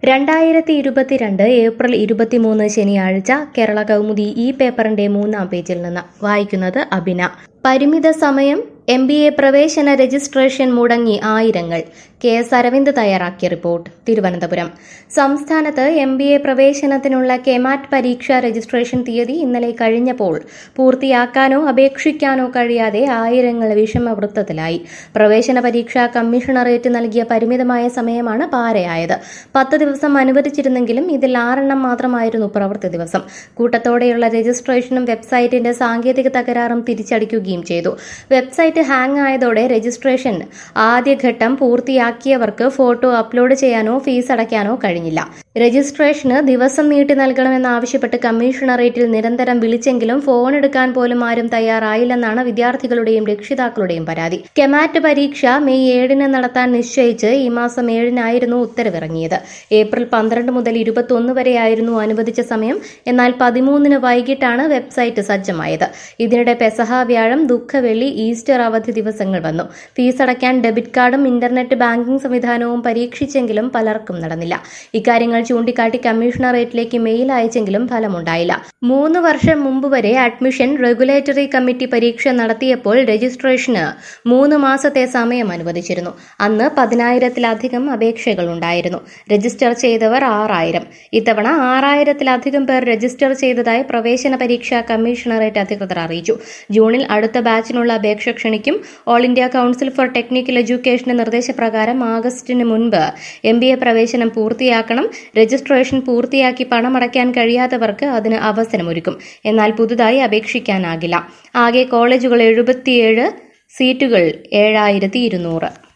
രണ്ടായിരത്തി ഇരുപത്തിരണ്ട് ഏപ്രിൽ ഇരുപത്തിമൂന്ന് ശനിയാഴ്ച കേരള കൗമുദി ഈ പേപ്പറിന്റെ മൂന്നാം പേജിൽ നിന്ന് വായിക്കുന്നത് അഭിന പരിമിത സമയം എം ബി എ പ്രവേശന രജിസ്ട്രേഷൻ മുടങ്ങി ആയിരങ്ങൾ കെ എസ് അരവിന്ദ് തയ്യാറാക്കിയ റിപ്പോർട്ട് തിരുവനന്തപുരം സംസ്ഥാനത്ത് എം ബി എ പ്രവേശനത്തിനുള്ള കെമാറ്റ് പരീക്ഷ രജിസ്ട്രേഷൻ തീയതി ഇന്നലെ കഴിഞ്ഞപ്പോൾ പൂർത്തിയാക്കാനോ അപേക്ഷിക്കാനോ കഴിയാതെ ആയിരങ്ങൾ വിഷമവൃത്തത്തിലായി പ്രവേശന പരീക്ഷ കമ്മീഷണറേറ്റ് നൽകിയ പരിമിതമായ സമയമാണ് പാരയായത് പത്ത് ദിവസം അനുവദിച്ചിരുന്നെങ്കിലും ഇതിൽ ആറെണ്ണം മാത്രമായിരുന്നു പ്രവൃത്തി ദിവസം കൂട്ടത്തോടെയുള്ള രജിസ്ട്രേഷനും വെബ്സൈറ്റിന്റെ സാങ്കേതിക തകരാറും തിരിച്ചടിക്കുകയും ചെയ്തു വെബ്സൈറ്റ് ഹാങ് ആയതോടെ രജിസ്ട്രേഷൻ ആദ്യഘട്ടം പൂർത്തിയാക്കിയവർക്ക് ഫോട്ടോ അപ്ലോഡ് ചെയ്യാനോ ഫീസ് അടയ്ക്കാനോ കഴിഞ്ഞില്ല രജിസ്ട്രേഷന് ദിവസം നീട്ടി നൽകണമെന്നാവശ്യപ്പെട്ട് കമ്മീഷണറേറ്റിൽ നിരന്തരം വിളിച്ചെങ്കിലും ഫോൺ എടുക്കാൻ പോലും ആരും തയ്യാറായില്ലെന്നാണ് വിദ്യാർത്ഥികളുടെയും രക്ഷിതാക്കളുടെയും പരാതി കെമാറ്റ് പരീക്ഷ മെയ് ഏഴിന് നടത്താൻ നിശ്ചയിച്ച് ഈ മാസം ഏഴിനായിരുന്നു ഉത്തരവിറങ്ങിയത് ഏപ്രിൽ പന്ത്രണ്ട് മുതൽ ഇരുപത്തിയൊന്ന് വരെയായിരുന്നു അനുവദിച്ച സമയം എന്നാൽ പതിമൂന്നിന് വൈകിട്ടാണ് വെബ്സൈറ്റ് സജ്ജമായത് ഇതിനിടെ പെസഹ വ്യാഴം ദുഃഖവെള്ളി ഈസ്റ്റർ അവധി ദിവസങ്ങൾ വന്നു ഫീസ് അടയ്ക്കാൻ ഡെബിറ്റ് കാർഡും ഇന്റർനെറ്റ് ബാങ്കിംഗ് സംവിധാനവും പരീക്ഷിച്ചെങ്കിലും പലർക്കും നടന്നില്ല ഇക്കാര്യങ്ങൾ ചൂണ്ടിക്കാട്ടി കമ്മീഷണറേറ്റിലേക്ക് മെയിൽ അയച്ചെങ്കിലും ഫലമുണ്ടായില്ല മൂന്ന് വർഷം മുമ്പ് വരെ അഡ്മിഷൻ റെഗുലേറ്ററി കമ്മിറ്റി പരീക്ഷ നടത്തിയപ്പോൾ രജിസ്ട്രേഷന് മൂന്ന് മാസത്തെ സമയം അനുവദിച്ചിരുന്നു അന്ന് പതിനായിരത്തിലധികം അപേക്ഷകൾ ഉണ്ടായിരുന്നു രജിസ്റ്റർ ചെയ്തവർ ആറായിരം ഇത്തവണ ആറായിരത്തിലധികം പേർ രജിസ്റ്റർ ചെയ്തതായി പ്രവേശന പരീക്ഷാ കമ്മീഷണറേറ്റ് അധികൃതർ അറിയിച്ചു ജൂണിൽ അടുത്ത ബാച്ചിനുള്ള അപേക്ഷ ക്ഷണിക്കും all India council for technical എഡ്യൂക്കേഷന്റെ നിർദ്ദേശപ്രകാരം ആഗസ്റ്റിന് മുൻപ് എം ബി എ പ്രവേശനം പൂർത്തിയാക്കണം രജിസ്ട്രേഷൻ പൂർത്തിയാക്കി പണമടയ്ക്കാൻ കഴിയാത്തവർക്ക് അതിന് അവസരമൊരുക്കും എന്നാൽ പുതുതായി അപേക്ഷിക്കാനാകില്ല ആകെ കോളേജുകൾ എഴുപത്തിയേഴ് സീറ്റുകൾ ഏഴായിരത്തി ഇരുന്നൂറ്